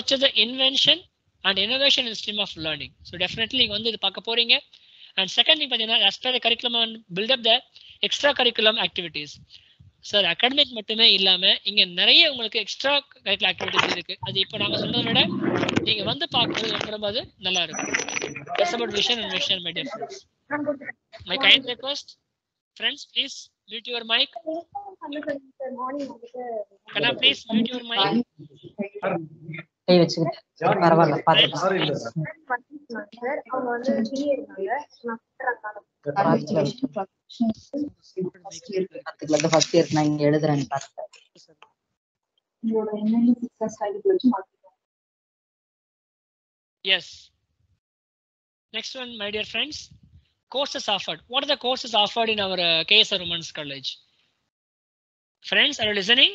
foster the invention and innovation in stream of learning. So definitely நீங்க வந்து இது பார்க்க போறீங்க. And second thing பார்த்தீங்கன்னா as per the curriculum and build up the extra curriculum activities. Sir academic மட்டுமே இல்லாம இங்க நிறைய உங்களுக்கு எக்ஸ்ட்ரா கரிக்குலர் ஆக்டிவிட்டிஸ் இருக்கு அது இப்போ நாங்க சொல்றதை விட நீங்க வந்து பார்க்கறது ரொம்ப ரொம்ப அது நல்லா இருக்கும் That's about vision and mission, my dear friends. My kind request, friends, please mute your mic. Can I please mute your mic? கை வச்சுக்கிட்டு பரவாயில்ல பாத்துக்கலாம் பாத்துக்கலாம் ஃபர்ஸ்ட் இயர் நான் இங்க எழுதுறேன் பாருங்க Yes. Next one, my dear friends. Courses offered. What are the courses offered in our uh, KSR Women's College? Friends, are you listening?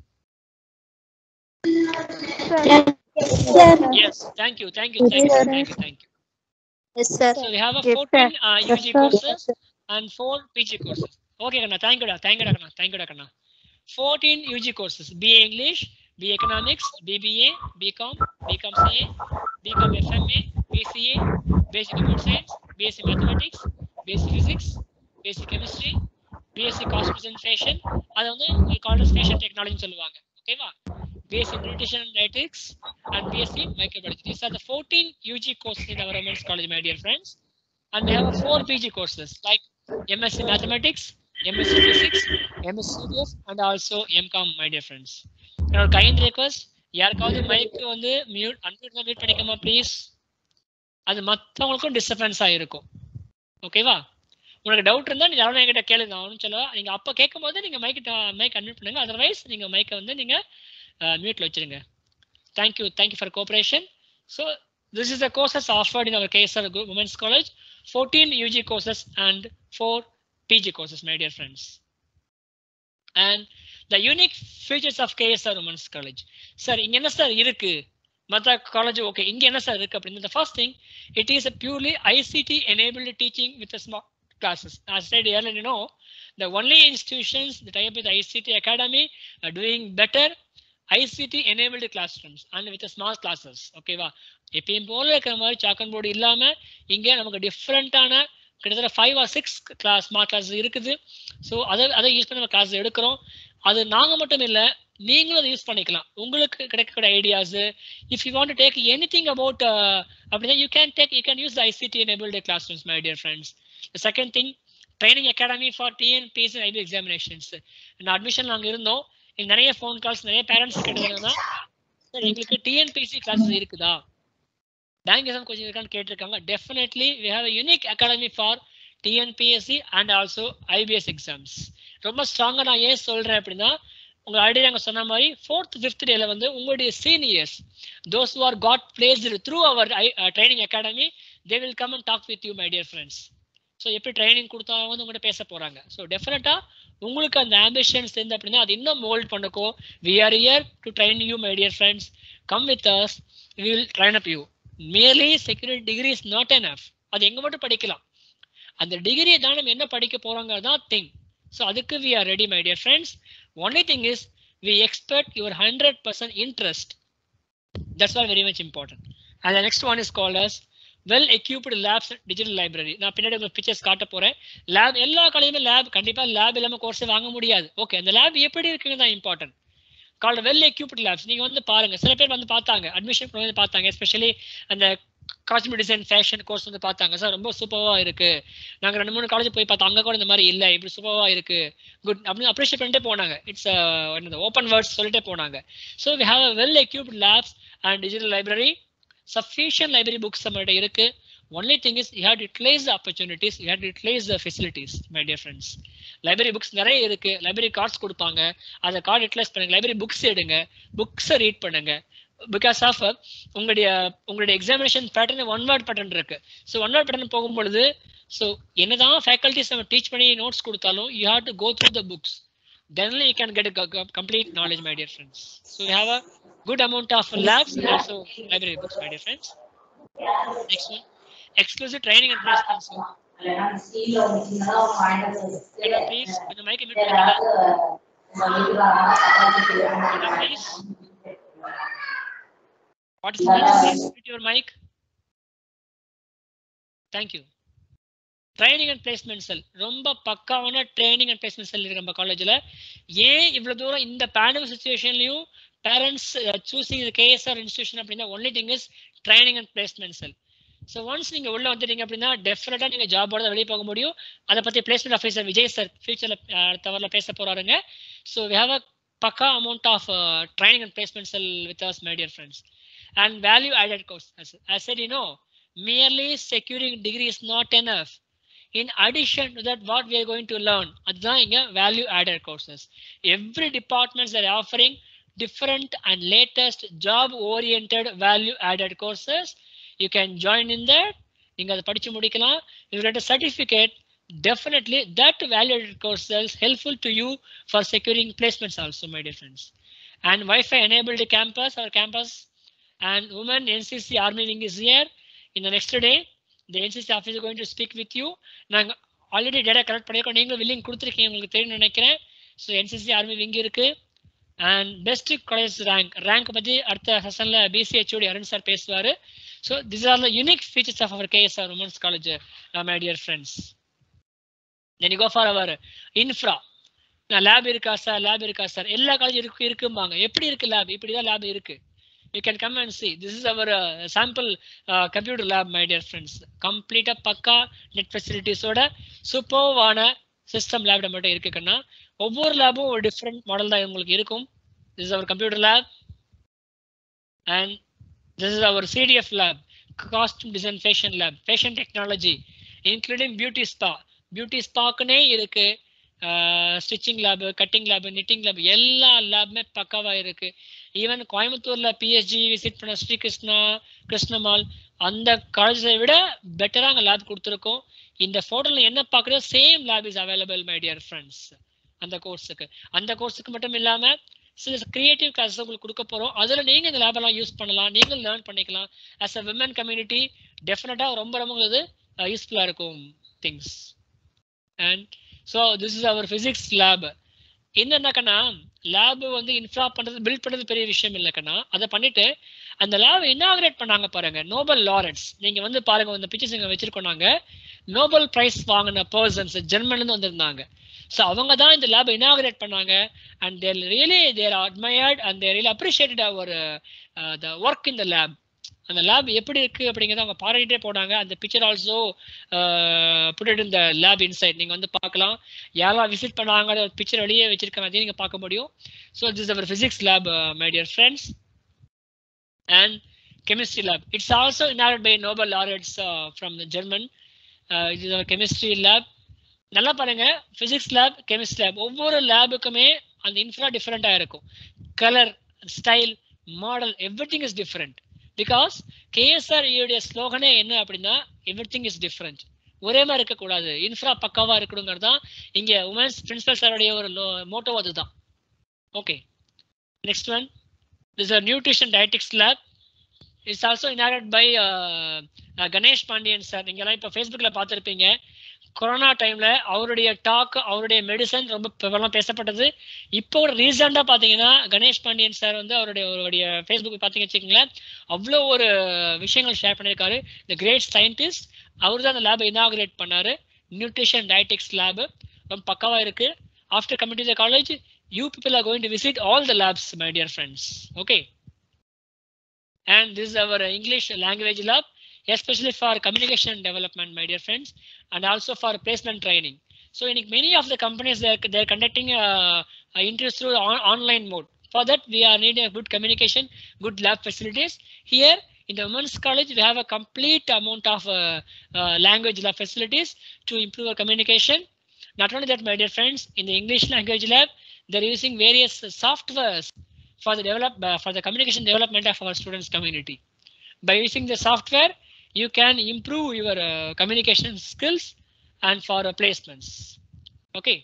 Yes. Thank you. Thank you. Thank you. Thank you. Thank you. Yes, sir. So we have a Yes, 14 sir. uh, Yes, UG sir. courses and four PG courses. Okay, Kanna. Thank you. da. Thank you, da, Kanna. Thank you, da, Kanna. 14 UG courses. BA English, BA Economics, BBA, BCom, BCom CA, BCom FMA, BCA, Basic Computer Science, BSc Mathematics, Basic Physics, Basic Chemistry, BSc Cost Presentation. அது வந்து called as fashion technology சொல்லுவாங்க ஓகேவா BSc Nutrition and Dietetics and BSc Microbiology. These are the 14 UG courses in our women's college, my dear friends. And we have four PG courses like MSc Mathematics, MSc Physics, MSc CBS, and also MCOM, my dear friends. என்னோட kind request யாருக்காவது mic வந்து mute unmute mute பண்ணிக்கமா please அது மற்றவங்களுக்கும் டிஸ்டர்பன்ஸா இருக்கும் ஓகேவா உனக்கு doubt இருந்தா நீங்க யாரும் என்கிட்ட கேளுங்க அவனு சொல்லுவா நீங்க அப்ப கேட்கும் போது நீங்க மைக் மைக் அன்மியூட் பண்ணுங்க அதர்வைஸ் நீங்க மைக்கை வந்து நீங்க மியூட்ல வச்சிருங்க thank you thank you for cooperation so this is the courses offered in our KSR Group Women's College, 14 UG courses and 4 PG courses, my dear friends. And the unique features of KSR Women's College. Sir, இங்க என்ன sir இருக்கு மற்ற college okay இங்க என்ன sir இருக்கு அப்படின்னு the first thing it is a purely ICT enabled teaching with a smart classes as I said earlier you know the only institutions that tie up with ICT academy are doing better ICT enabled classrooms and with a small classes ஓகேவா எப்பயும் போல இருக்கிற மாதிரி சாக்கன் board இல்லாம இங்க நமக்கு டிஃப்ரெண்டான கிட்டத்தட்ட five or six class smart class இருக்குது ஸோ அதை அதை யூஸ் பண்ணி நம்ம கிளாஸ் எடுக்கிறோம் அது நாங்க மட்டும் இல்ல நீங்களும் அதை யூஸ் பண்ணிக்கலாம் உங்களுக்கு கிடைக்கக்கூடிய ideas if you want take any thing about அப்படின்னா you can take you can use the ICT enabled classrooms my dear friends second thing training academy for TNPSC IP examinations நான் admission நாங்கள் இருந்தோம் எனக்கு நிறைய phone calls நிறைய parents கேட்டதுன்னா sir எங்களுக்கு TNPSC classes இருக்குதா பேங்க் எக்ஸாம் கோச்சிங் இருக்கான்னு கேட்டிருக்காங்க definitely we have unique academy for TNPSC and also IPS exams ரொம்ப ஸ்ட்ராங்கா நான் ஏன் சொல்றேன் அப்படின்னா உங்க ஆல்ரெடி நாங்க சொன்ன மாதிரி ஃபோர்த் ஃபிஃப்த் டேல வந்து உங்களுடைய seniors those who are got placed through our training academy they will come and talk with you my dear friends so எப்படி ட்ரைனிங் கொடுத்தா வந்து உங்கள்கிட்ட பேச போறாங்க ஸோ டெஃபினட்டா உங்களுக்கு அந்த ஆம்பிஷன்ஸ் இருந்து அப்படின்னா அது இன்னும் மோல்ட் பண்ணக்கோ we are year to train you my dear friends come with us we will train up you merely security degree is not enough அது எங்க மட்டும் படிக்கலாம் அந்த டிகிரியை தான் நம்ம என்ன படிக்க போறோங்க தான் திங் ஸோ அதுக்கு we are ready my dear friends only thing is we expect your hundred percent interest that's are very much important and next one is call as well equipped labs digital library நான் பின்னாடி உங்களுக்கு pictures காட்ட போறேன் lab எல்லா காலேஜுமே lab கண்டிப்பா lab இல்லாம course வாங்க முடியாது ஓகே அந்த லேப் எப்படி இருக்குங்க தான் important called well equipped labs நீங்க வந்து பாருங்க சில பேர் வந்து பார்த்தாங்க அட்மிஷன் வந்து பார்த்தாங்க எஸ்பெஷலி அந்த காஸ்மெட்டிக் டிசைன் ஃபேஷன் கோர்ஸ் வந்து பார்த்தாங்க சார் ரொம்ப சூப்பராக இருக்கு நாங்கள் ரெண்டு மூணு காலேஜ் போய் பார்த்தோம் அங்கே கூட இந்த மாதிரி இல்லை இப்படி சூப்பராக இருக்கு குட் அப்படின்னு அப்ரிஷியேட் பண்ணிட்டே போனாங்க இட்ஸ் என்னது ஓப்பன் வேர்ட்ஸ் சொல்லிட்டே போனாங்க so we have a well equipped labs and digital library sufficient library books நம்மகிட்ட இருக்கு only thing is you had utilise the opportunities you had utilise the facilities my dear friends library books நிறைய இருக்கு library cards கொடுப்பாங்க அதை card utilise பண்ணுங்க library books எடுங்க புக்ஸை read பண்ணுங்க பிகாஸ் ஆஃப் உங்களுடைய உங்களுடைய examination pattern one word pattern இருக்கு ஸோ ஒன் வேர்ட் பேட்டர்ன் போகும்பொழுது ஸோ என்னதான் ஃபேக்கல்டிஸ் நம்ம டீச் பண்ணி நோட்ஸ் கொடுத்தாலும் you have to go through the books then you can get a complete knowledge my dear friends so we have a good amount of labs and also library books my dear friends next one exclusive training and placements Madam, please with the mic mute பண்ணுங்க. Madam, please Participants, please mute your mic. Thank you. Training and placement cell ரொம்ப பக்காவான training and placement செல் இருக்கு நம்ம காலேஜில் ஏன் இவ்வளோ தூரம் இந்த பேண்டமிக் சுச்சுவேஷன்லையும் பேரண்ட்ஸ் சூசிங் கேஎஸ்ஆர் இன்ஸ்டியூஷன் அப்படின்னா only thing is training and placement cell so once நீங்கள் உள்ள வந்துட்டீங்க அப்படின்னா டெஃபினட்டாக நீங்கள் ஜாபோட வெளியே போக முடியும் அதை பற்றி பிளேஸ்மெண்ட் ஆஃபீஸர் விஜய் சார் ஃபியூச்சரில் தவறில் பேச போகிறாருங்க so we have a pakka amount of training and placement cell with us my dear friends and value added course as said you know merely securing degree is not enough in addition to that what we are going to learn அதுதான் இங்க value added courses every departments are offering different and latest job oriented value added courses you can join in that நீங்க அதை படிச்சு முடிக்கலாம் you get a certificate definitely that value added courses helpful to you for securing placements also my dear friends and wi-fi enabled campus our campus and women ncc army wing is here in the next day the ncc officer is going to speak with you நாங்க already data collect பண்ணியிருக்கோம் நீங்களும் willing கொடுத்துருக்கீங்க உங்களுக்கு தெரியும் நினைக்கிறேன் so NCC army wing இருக்கு and best college rank rank பற்றி அடுத்த செஷன்ல பிசிஹெச்ஓடி அருண் சார் பேசுவார் so this are the unique features of our KSR women's college my dear friends then go for our infra நான் லேப் இருக்கா sir lab இருக்கா sir எல்லா காலேஜும் இருக்கு இருக்கும்பாங்க எப்படி இருக்கு லேப் இப்படி தான் லேப் இருக்கு you can come and see this is our uh, sample uh, computer lab my dear friends complete pakka net ஃபெசிலிட்டிஸோட சூப்பர்வான சிஸ்டம் லேப் நம்மகிட்ட இருக்குன்னா ஒவ்வொரு லேபும் ஒரு டிஃப்ரெண்ட் மாடல் தான் உங்களுக்கு இருக்கும் this is our computer lab and this is our CDF lab costume design fashion lab fashion technology including beauty spa beauty ஸ்பாக்குனே இருக்கு stitching lab cutting lab knitting lab எல்லா லேபுமே பக்காவா இருக்கு ஈவன் கோயம்புத்தூர்ல பிஎஸ்ஜி விசிட் பண்ண ஸ்ரீகிருஷ்ணா கிருஷ்ணமால் அந்த காலேஜை விட பெட்டரா அங்கே லேப் கொடுத்துருக்கோம் இந்த போட்டோல என்ன பார்க்குறோ same lab is available my dear friends அந்த கோர்ஸுக்கு அந்த கோர்ஸுக்கு மட்டும் இல்லாம சில கிரியேட்டிவ் கிளாஸஸ் உங்களுக்கு கொடுக்க போறோம் அதுல நீங்க இந்த லேப் எல்லாம் யூஸ் பண்ணலாம் நீங்க லேர்ன் பண்ணிக்கலாம் ஆஸ் அ விமன் கம்யூனிட்டி டெஃபினட்டா ரொம்ப ரொம்ப இது யூஸ்ஃபுல்லா இருக்கும் things and so this is our physics lab என்னன்னாக்கண்ணா லேப் வந்து இன்ஃப்ரா பண்றது பில்ட் பண்றது பெரிய விஷயம் இல்லைக்கண்ணா அதை பண்ணிட்டு அந்த லேப் இனாகிரேட் பண்ணாங்க பாருங்க நோபல் லாரன்ஸ் நீங்க வந்து பாருங்க இந்த பிக்சர்ஸ் இங்க வச்சிருக்கோம் நாங்க நோபல் பிரைஸ் வாங்கின பர்சன்ஸ் ஜெர்மன்ல இருந்து வந்திருந்தாங்க ஸோ அவங்க தான் இந்த லேப் இனாகிரேட் பண்ணாங்க and they're really they're admired and they're really appreciated our the work in the lab அந்த லேப் எப்படி இருக்கு அப்படிங்கறத அவங்க பாராட்டிட்டே போனாங்க அந்த பிக்சர் ஆல்சோ புட் இந்த லேப் இன்சைட் நீங்க வந்து பார்க்கலாம் யாரெல்லாம் விசிட் பண்ணாங்க பிக்சர் வெளியே வச்சிருக்காங்க அதையும் நீங்க பார்க்க முடியும் so this our physics lab my dear friends and chemistry lab it's also inaugurated by nobel laureates uh, from the german uh, it is our chemistry lab நல்லா பாருங்க பிசிக்ஸ் லேப் கெமிஸ்ட்ரி லேப் ஒவ்வொரு லேபுக்குமே அந்த infra டிஃப்ரெண்டாக இருக்கும் colour style model everything is different because KSR உடைய ஸ்லோகனே என்ன அப்படின்னா எவ்ரி திங் இஸ் டிஃப்ரெண்ட் ஒரே மாதிரி இருக்கக்கூடாது இன்ஃப்ரா பக்காவா இருக்கணுங்கிறது தான் இங்க உமன்ஸ் பிரின்சிபல் சாருடைய ஒரு மோட்டோ அதுதான் okay next one this are nutrition dietetics lab it's also inaugurate by Ganesh Pandian sir நீங்கெல்லாம் இப்போ ஃபேஸ்புக்கில் பார்த்துருப்பீங்க கொரோனா டைம்ல அவருடைய டாக் அவருடைய மெடிசன் ரொம்ப பிரபலம் பேசப்பட்டது இப்போ ஒரு ரீசெண்டாக பார்த்தீங்கன்னா கணேஷ் பாண்டியன் சார் வந்து அவருடைய அவருடைய ஃபேஸ்புக் பார்த்தீங்க வச்சுக்கோங்களேன் அவ்வளோ ஒரு விஷயங்கள் ஷேர் பண்ணியிருக்காரு இந்த கிரேட் சயின்டிஸ்ட் அவர் தான் அந்த லேபை இனாகுரேட் பண்ணாரு நியூட்ரிஷன் டயட்டிக்ஸ் லேப் ரொம்ப பக்காவா இருக்கு after coming to the college you people are going to visit all the labs my dear friends okay and this is our English language lab, especially for communication development, my dear friends, and also for placement training. So in many of the companies, they're, they're conducting uh, uh, interviews through on, online mode. For that, we are needing a good communication, good lab facilities. Here in the women's college, we have a complete amount of uh, uh, language lab facilities to improve our communication. Not only that, my dear friends, in the English language lab, they're using various softwares for the develop uh, for the communication development of our students community by using the software you can improve your uh, communication skills and for uh, placements okay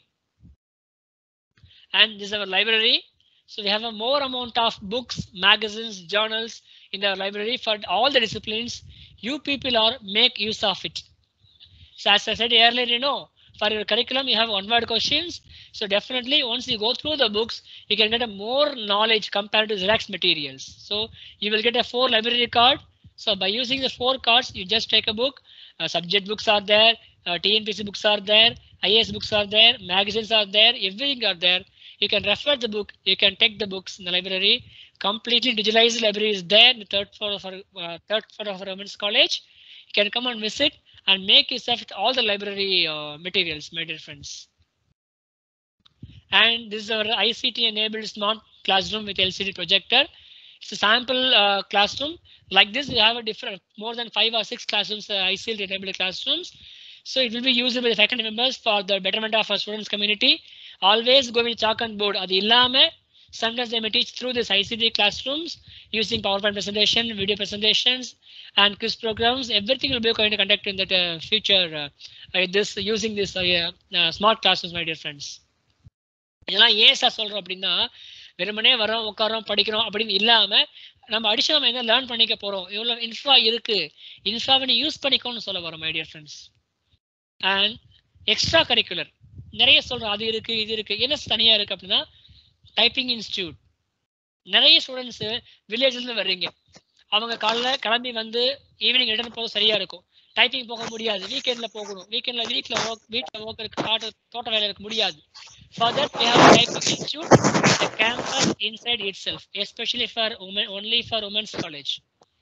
and this is our library so we have a more amount of books magazines journals in our library for all the disciplines you people are make use of it so as i said earlier you know for your curriculum you have one word questions so definitely once you go through the books you can get a more knowledge compared to xerox materials so you will get a four library card so by using the four cards you just take a book uh, subject books are there uh, tnpc books are there is books are there magazines are there everything are there you can refer the book you can take the books in the library completely digitalized library is there in the third floor of our uh, third floor of our women's college you can come and visit and make yourself with all the library uh, materials, my dear friends. And this is our ICT enabled smart classroom with LCD projector. It's a sample uh, classroom. Like this, we have a different more than five or six classrooms, uh, ICT enabled classrooms. So it will be used by the faculty members for the betterment of our students community. Always go with chalk and board. அது இல்லாம sometimes they may teach through this ICT classrooms using PowerPoint presentation, video presentations, and quiz programs. Everything will be going to conduct in that uh, future. Uh, uh, this using this uh, uh, smart classrooms, my dear friends. இதெல்லாம் ஏன் sir சொல்றோம் அப்படின்னா வெறுமனே வரோம் உட்காரோம் படிக்கிறோம் அப்படின்னு இல்லாம நம்ம அடிச்சு நம்ம என்ன லேர்ன் பண்ணிக்க போறோம் இவ்வளவு இன்ஃப்ரா இருக்கு இன்ஃப்ராவை நீ யூஸ் பண்ணிக்கோன்னு சொல்ல வரோம் my dear friends and extra curricular நிறைய சொல்றோம் அது இருக்கு இது இருக்கு என்ன தனியா இருக்கு அப்படின்னா டைப்பிங் இன்ஸ்டியூட் நிறைய ஸ்டூடெண்ட்ஸ் வில்லேஜ்ல இருந்து வர்றீங்க அவங்க காலைல கிளம்பி வந்து ஈவினிங் ரிட்டர்ன் போக சரியா இருக்கும் டைப்பிங் போக முடியாது வீக்கெண்ட்ல போகணும் வீக்கெண்ட்ல வீட்ல ஒர்க் வீட்ல ஒர்க் இருக்கு காட்டு தோட்ட வேலை இருக்க முடியாது for that we have a typing institute the campus inside itself especially for women only for women's college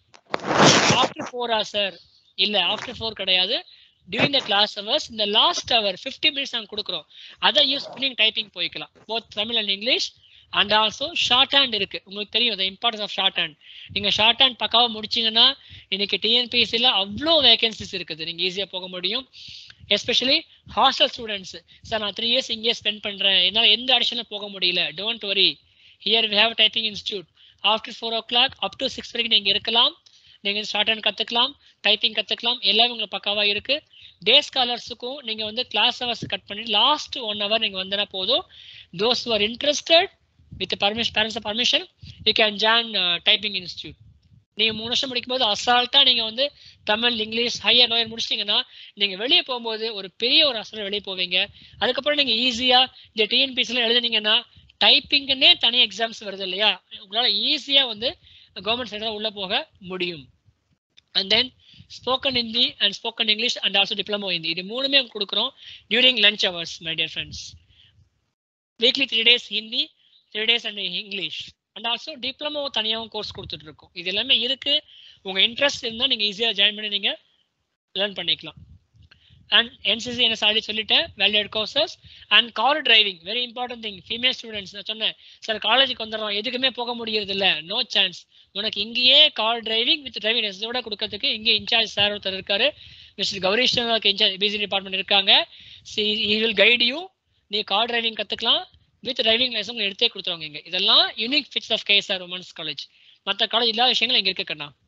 after 4 hours sir இல்ல after 4 கிடையாது during the class hours இந்த லாஸ்ட் hour 50 மினிட்ஸ் நாங்க கொடுக்குறோம் அதை யூஸ் பண்ணி டைப்பிங் போய்க்கலாம் both Tamil and English and also shorthand இருக்கு உங்களுக்கு தெரியும் the importance of shorthand நீங்க ஷார்ட் ஹேண்ட் பக்காவா முடிச்சீங்கன்னா இன்னைக்கு டிஎன்பிஎஸ்சியில் அவ்வளோ வேகன்சிஸ் இருக்குது நீங்க ஈஸியா போக முடியும் எஸ்பெஷலி ஹாஸ்டல் ஸ்டூடெண்ட்ஸ் சார் நான் த்ரீ இயர்ஸ் இங்கே ஸ்பெண்ட் பண்றேன் என்னால் எந்த அடிஷனும் போக முடியல don't worry here we have typing institute after four o'clock up to six வரைக்கும் நீங்க இருக்கலாம் நீங்க ஷார்ட் ஹேண்ட் கத்துக்கலாம் டைப்பிங் கத்துக்கலாம் எல்லாமே உங்களுக்கு பக்காவா இருக்கு டே ஸ்காலர்ஸுக்கும் நீங்க வந்து கிளாஸ் ஹவர்ஸ் கட் பண்ணி லாஸ்ட் ஒன் ஹவர் நீங்க வந்தனா போதும் those are interested with permission parents permission you can join typing institute நீங்க மூணு வருஷம் படிக்கும்போது அசால்ட்டா நீங்க வந்து தமிழ் இங்கிலீஷ் ஹையர் லோயர் முடிச்சிட்டீங்கன்னா நீங்க வெளியே போகும்போது ஒரு பெரிய ஒரு அசல் வெளியே போவீங்க அதுக்கப்புறம் நீங்க ஈஸியா இந்த டிஎன்பிசில எழுதுனீங்கன்னா டைப்பிங்னே தனி எக்ஸாம்ஸ் வருது இல்லையா உங்களால ஈஸியா வந்து கவர்மெண்ட் சைடில் உள்ள போக முடியும் and then spoken Hindi and spoken English and also diploma Hindi இது மூணுமே கொடுக்குறோம் during lunch hours my dear friends weekly three days Hindi three days and English and also diploma தனியாகவும் கோர்ஸ் கொடுத்துட்டு இருக்கோம் இது எல்லாமே இருக்கு உங்க இன்ட்ரெஸ்ட் இருந்தால் நீங்க ஈஸியாக ஜாயின் பண்ணி நீங்க லேர்ன் பண்ணிக்கலாம் அண்ட் என்சிசி என்ன ஆல்ரெடி சொல்லிட்டேன் valued courses and car driving very important thing female students நான் சொன்னேன் சார் காலேஜுக்கு வந்துடுறோம் எதுக்குமே போக முடியறது இல்ல நோ சான்ஸ் உனக்கு இங்கேயே கார் டிரைவிங் வித் டிரைவிங் லைசன்ஸோட கொடுக்கறதுக்கு இங்கே இன்சார்ஜ் சார் ஒருத்தர் இருக்காரு மிஸ்டர் கௌரி ஸ்ரீனிவாக்கு இன்சார்ஜ் பிசி டிபார்ட்மெண்ட் இருக்காங்க சி வில் கைட் யூ நீ கார் டிரைவிங் கத்துக்கலாம் வித் டிரைவிங் லைசன்ஸ் எடுத்தே கொடுத்துருவாங்க இங்க இதெல்லாம் unique fits of KSR women's college மற்ற காலேஜ் இல்லாத விஷயங்கள் இங்க இருக்கு கண்ணா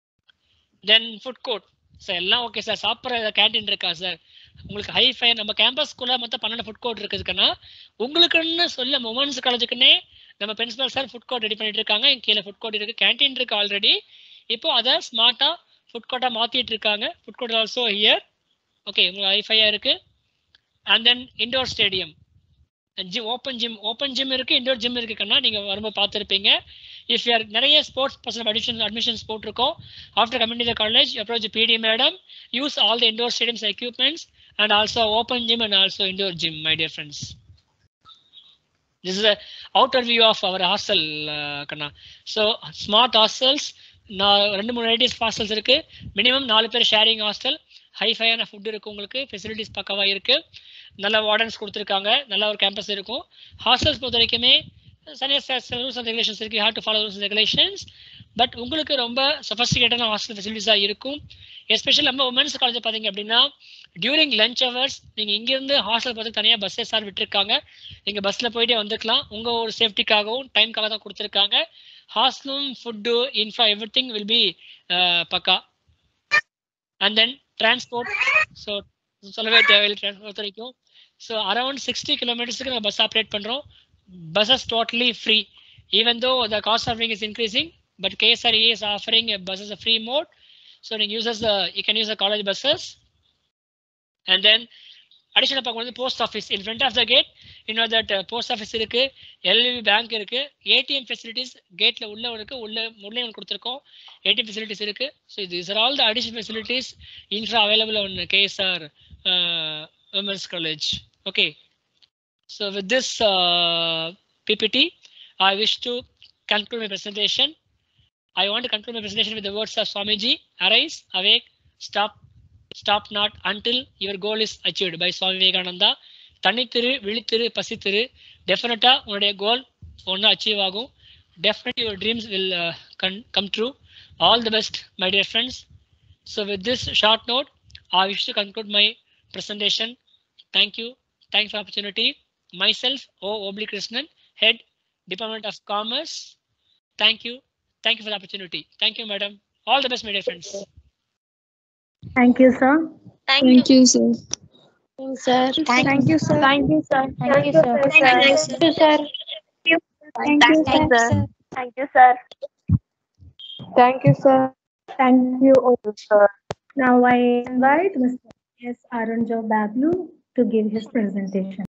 தென் ஃபுட் கோர்ட் சார் எல்லாம் ஓகே சார் சாப்பிட்ற கேண்டீன் இருக்கா சார் உங்களுக்கு ஹை ஃபை நம்ம கேம்பஸ்க்குள்ள மொத்தம் பன்னெண்டு ஃபுட் கோர்ட் இருக்குதுக்குன்னா உங்களுக்குன்னு சொல்ல உமன்ஸ் காலேஜுக்குன்னே நம்ம principal sir food court ready பண்ணிட்டு இருக்காங்க இங்க கீழே ஃபுட் கோர்ட் இருக்கு கேண்டீன் இருக்கு ஆல்ரெடி இப்போ அதை ஸ்மார்ட்டா ஃபுட் கோர்ட்டா மாத்திட்டு இருக்காங்க food court also here okay உங்களுக்கு ஹைஃபையா இருக்கு and then indoor stadium gym open gym open gym இருக்கு இண்டோர் ஜிம் இருக்குன்னா நீங்க வரும்போது பார்த்துருப்பீங்க இஃப் யூஆர் நிறைய ஸ்போர்ட்ஸ் பர்சன் அடிஷன் அட்மிஷன்ஸ் போட்டிருக்கோம் after coming the college approach PD madam use all the indoor stadiums equipments and also open gym and also indoor gym my dear friends this is outer view of our hostel கண்ணா so smart hostels நான் ரெண்டு மூணு varieties hostels இருக்கு minimum நாலு பேர் sharing hostel ஹைஃபையான food இருக்கு உங்களுக்கு facilities பக்கவா இருக்கு நல்ல வார்டன்ஸ் கொடுத்துருக்காங்க நல்ல ஒரு கேம்பஸ் இருக்கும் ஹாஸ்டல்ஸ் பொறுத்த வரைக்குமே ரூல்ஸ் அண்ட் ரெகுலேஷன்ஸ் இருக்கு hard to follow rules regulations but உங்களுக்கு ரொம்ப சொஃபஸ்டிகேட்டான ஹாஸ்டல் ஃபெசிலிட்டிஸாக இருக்கும் எஸ்பெஷலி நம்ம உமன்ஸ் காலேஜ் பார்த்தீங்க அப்படின்னா டியூரிங் லஞ்ச் ஹவர்ஸ் நீங்கள் இங்கேருந்து ஹாஸ்டல் பார்த்து தனியாக பஸ்ஸஸ் சார் விட்டுருக்காங்க நீங்கள் பஸ்ஸில் போயிட்டே வந்துக்கலாம் உங்கள் ஒரு சேஃப்டிக்காகவும் டைம்க்காக தான் கொடுத்துருக்காங்க ஹாஸ்டலும் food infra everything will be பக்கா அண்ட் தென் டிரான்ஸ்போர்ட் ஸோ சொல்லவே தேவையில்லை டிரான்ஸ்போர்ட் வரைக்கும் ஸோ அரௌண்ட் சிக்ஸ்டி கிலோமீட்டர்ஸ்க்கு நம்ம பஸ் ஆப்ரேட் பண்ணுறோம் buses totally free even though the cost of living is increasing but KSRE is offering a buses a free mode so you uses the you can use the college buses and then additional பார்க்க வந்து post office in front of the gate இன்னொரு that post office இருக்கு LV bank இருக்கு ATM facilities கேட்ல உள்ள இருக்கு உள்ள உள்ளே ஒன்று கொடுத்துருக்கோம் ஏடிஎம் ஃபெசிலிட்டிஸ் இருக்கு ஸோ இது are all the additional facilities infra available on KSR women's college okay so with this PPT I wish to conclude my presentation. I want to conclude my presentation with the words of Swamiji. Arise, awake, stop, stop not until your goal is achieved by Swami Vivekananda. தனித்திரு விழித்திரு பசித்திரு டெஃபினட்டா உன்னுடைய goal ஒன்று achieve ஆகும் definitely your dreams will come true all the best my dear friends so with this short note I wish to conclude my presentation. Thank you. Thanks for opportunity. Myself, O. Obli Krishnan, Head, Department of Commerce. Thank you. Thank you for the opportunity. Thank you, madam. All the best, my dear friends. Thank you, sir. Thank you, sir. Sir. Thank you, sir. Thank you, sir. Thank you, sir. Thank you, sir. Thank you, sir. Thank you, sir. Thank you, sir. Thank you, all, sir. Now I invite Mr. S. Arunjo Bablu to give his presentation.